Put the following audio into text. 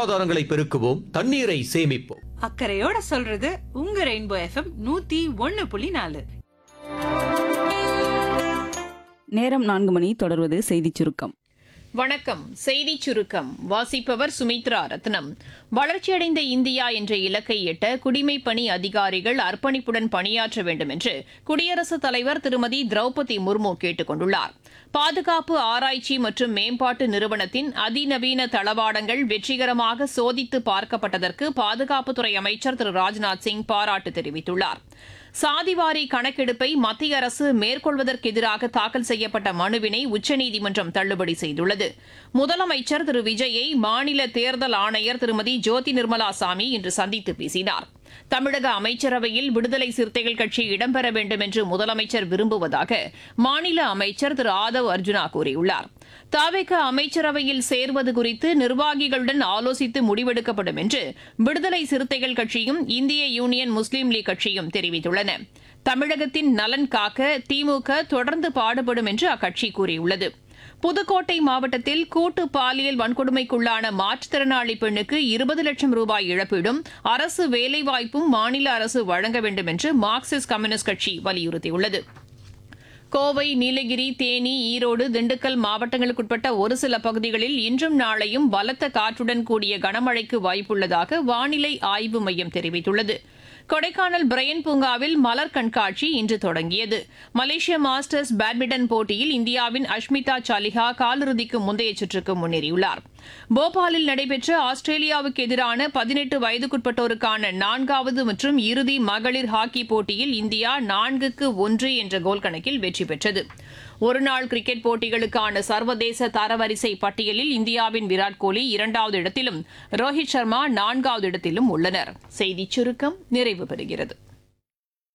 நீராதாரங்களை பெருக்குவோம் தண்ணீரை சேமிப்போம் அக்கறையோட சொல்றது உங்க ரெயின்போ எஃப்எம் நூத்தி ஒன்னு புள்ளி நாலு நேரம் நான்கு மணி தொடர்வது செய்திச் சுருக்கம் வணக்கம் செய்திச் சுருக்கம் வாசிப்பவர் சுமித்ரா ரத்னம் வளர்ச்சியடைந்த இந்தியா என்ற இலக்கை எட்ட குடிமைப் பணி அதிகாரிகள் அர்ப்பணிப்புடன் பணியாற்ற வேண்டும் என்று குடியரசுத் தலைவர் திருமதி திரௌபதி முர்மு கேட்டுக் கொண்டுள்ளார் பாதுகாப்பு ஆராய்ச்சி மற்றும் மேம்பாட்டு நிறுவனத்தின் அதிநவீன தளவாடங்கள் வெற்றிகரமாக சோதித்து பார்க்கப்பட்டதற்கு பாதுகாப்புத்துறை அமைச்சர் திரு ராஜ்நாத் சிங் பாராட்டு தெரிவித்துள்ளார் சாதிவாரி கணக்கெடுப்பை மத்திய அரசு மேற்கொள்வதற்கு எதிராக தாக்கல் செய்யப்பட்ட மனுவினை உச்சநீதிமன்றம் தள்ளுபடி செய்துள்ளது முதலமைச்சர் திரு விஜயை மாநில தேர்தல் ஆணையர் திருமதி ஜோதி நிர்மலா சாமி இன்று சந்தித்து பேசினார் தமிழக அமைச்சரவையில் விடுதலை சிறுத்தைகள் கட்சி இடம்பெற வேண்டும் என்று முதலமைச்சர் விரும்புவதாக மாநில அமைச்சர் திரு ஆதவ் அர்ஜுனா கூறியுள்ளார் தாவேக அமைச்சரவையில் சேர்வது குறித்து நிர்வாகிகளுடன் ஆலோசித்து முடிவெடுக்கப்படும் என்று விடுதலை சிறுத்தைகள் கட்சியும் இந்திய யூனியன் முஸ்லீம் லீக் கட்சியும் தெரிவித்துள்ளன தமிழகத்தின் நலன் காக்க திமுக தொடர்ந்து பாடுபடும் என்று அக்கட்சி கூறியுள்ளது புதுக்கோட்டை மாவட்டத்தில் கூட்டு பாலியல் வன்கொடுமைக்குள்ளான மாற்றுத்திறனாளி பெண்ணுக்கு இருபது லட்சம் ரூபாய் இழப்பீடும் அரசு வேலைவாய்ப்பும் மாநில அரசு வழங்க வேண்டும் என்று மார்க்சிஸ்ட் கம்யூனிஸ்ட் கட்சி வலியுறுத்தியுள்ளது கோவை நீலகிரி தேனி ஈரோடு திண்டுக்கல் மாவட்டங்களுக்குட்பட்ட ஒரு சில பகுதிகளில் இன்றும் நாளையும் பலத்த காற்றுடன் கூடிய கனமழைக்கு வாய்ப்புள்ளதாக வானிலை ஆய்வு மையம் தெரிவித்துள்ளது கொடைக்கானல் பிரையன் பூங்காவில் மலர் கண்காட்சி இன்று தொடங்கியது மலேசிய மாஸ்டர்ஸ் பேட்மிண்டன் போட்டியில் இந்தியாவின் அஷ்மிதா சாலிஹா காலிறுதிக்கு முந்தைய சுற்றுக்கு முன்னேறியுள்ளார் போபாலில் நடைபெற்ற ஆஸ்திரேலியாவுக்கு எதிரான பதினெட்டு வயதுக்குட்பட்டோருக்கான நான்காவது மற்றும் இறுதி மகளிர் ஹாக்கி போட்டியில் இந்தியா நான்குக்கு ஒன்று என்ற கோல் கணக்கில் வெற்றி பெற்றது ஒருநாள் கிரிக்கெட் போட்டிகளுக்கான சர்வதேச தரவரிசை பட்டியலில் இந்தியாவின் விராட் கோலி இரண்டாவது இடத்திலும் ரோஹித் சர்மா நான்காவது இடத்திலும் உள்ளனர் செய்திச் சுருக்கம் நிறைவு பெறுகிறது